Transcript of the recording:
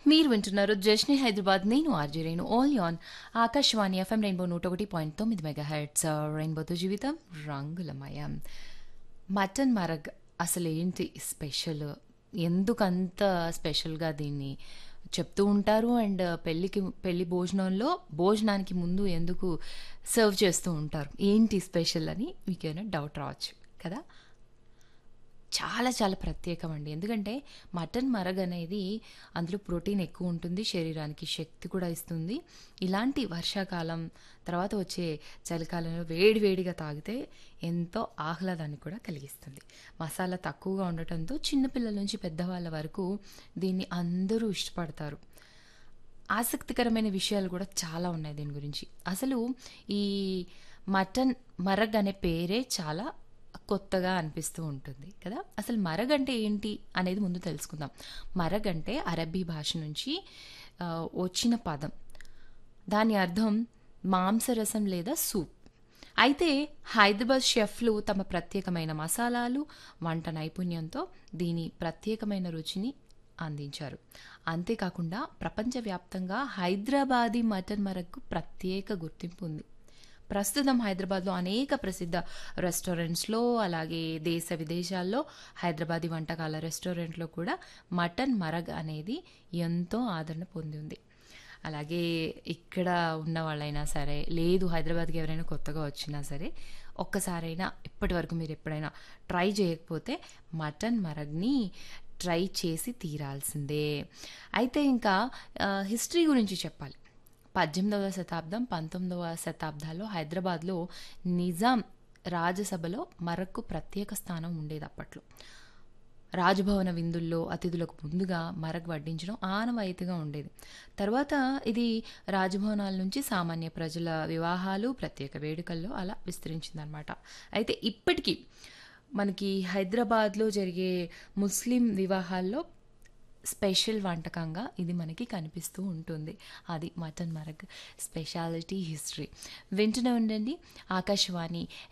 మీరు వింటున్నారు జష్ని హైదరాబాద్ నేను RJ Renu all on Akashvani FM rainbow నూట ఒకటి పాయింట్ తొమ్మిది మెగా హెడ్స్ రెయిన్బోతో జీవితం రంగులమయం మటన్ మరగ్ అసలు ఏంటి స్పెషల్ ఎందుకంత స్పెషల్గా దీన్ని చెప్తూ ఉంటారు అండ్ పెళ్ళికి పెళ్లి భోజనంలో భోజనానికి ముందు ఎందుకు సర్వ్ చేస్తూ ఉంటారు ఏంటి స్పెషల్ అని మీకేమైనా డౌట్ రావచ్చు కదా చాలా చాలా ప్రత్యేకం అండి ఎందుకంటే మటన్ మరగ అనేది అందులో ప్రోటీన్ ఎక్కువ ఉంటుంది శరీరానికి శక్తి కూడా ఇస్తుంది ఇలాంటి వర్షాకాలం తర్వాత వచ్చే చలికాలంలో వేడి వేడిగా తాగితే ఎంతో ఆహ్లాదాన్ని కూడా కలిగిస్తుంది మసాలా తక్కువగా ఉండటంతో చిన్నపిల్లల నుంచి పెద్దవాళ్ళ వరకు దీన్ని అందరూ ఇష్టపడతారు ఆసక్తికరమైన విషయాలు కూడా చాలా ఉన్నాయి దీని గురించి అసలు ఈ మటన్ మరగ్ అనే పేరే చాలా కొత్తగా అనిపిస్తూ ఉంటుంది కదా అసలు మరగ్ అంటే ఏంటి అనేది ముందు తెలుసుకుందాం మరగ్ అంటే అరబీ భాష నుంచి ఆ, వచ్చిన పదం దాని అర్థం మాంసరసం లేదా సూప్ అయితే హైదరాబాద్ షెఫ్లు తమ ప్రత్యేకమైన మసాలాలు వంట నైపుణ్యంతో దీని ప్రత్యేకమైన రుచిని అందించారు అంతేకాకుండా ప్రపంచవ్యాప్తంగా హైదరాబాదీ మటన్ మరగ్గు ప్రత్యేక గుర్తింపు ఉంది ప్రస్తుతం హైదరాబాద్లో అనేక ప్రసిద్ధ రెస్టారెంట్స్లో అలాగే దేశ విదేశాల్లో హైదరాబాదీ వంటకాల రెస్టారెంట్లో కూడా మటన్ మరగ్ అనేది ఎంతో ఆదరణ పొంది ఉంది అలాగే ఇక్కడ ఉన్న వాళ్ళైనా సరే లేదు హైదరాబాద్కి ఎవరైనా కొత్తగా వచ్చినా సరే ఒక్కసారైనా ఇప్పటి వరకు మీరు ఎప్పుడైనా ట్రై చేయకపోతే మటన్ మరగ్ని ట్రై చేసి తీరాల్సిందే అయితే ఇంకా హిస్టరీ గురించి చెప్పాలి పద్దెనిమిదవ శతాబ్దం పంతొమ్మిదవ శతాబ్దాల్లో హైదరాబాద్లో నిజాం రాజసభలో మరక్కు ప్రత్యేక స్థానం ఉండేది అప్పట్లో రాజభవన విందుల్లో అతిథులకు ముందుగా మరగ్ వడ్డించడం ఆనవాయితీగా ఉండేది తర్వాత ఇది రాజభవనాల నుంచి సామాన్య ప్రజల వివాహాలు ప్రత్యేక వేడుకల్లో అలా విస్తరించిందనమాట అయితే ఇప్పటికీ మనకి హైదరాబాద్లో జరిగే ముస్లిం వివాహాల్లో స్పెషల్ వంటకంగా ఇది మనకి కనిపిస్తూ ఉంటుంది అది మటన్ మరగ్ స్పెషాలిటీ హిస్టరీ వింటూనే ఉండండి ఆకాశవాణి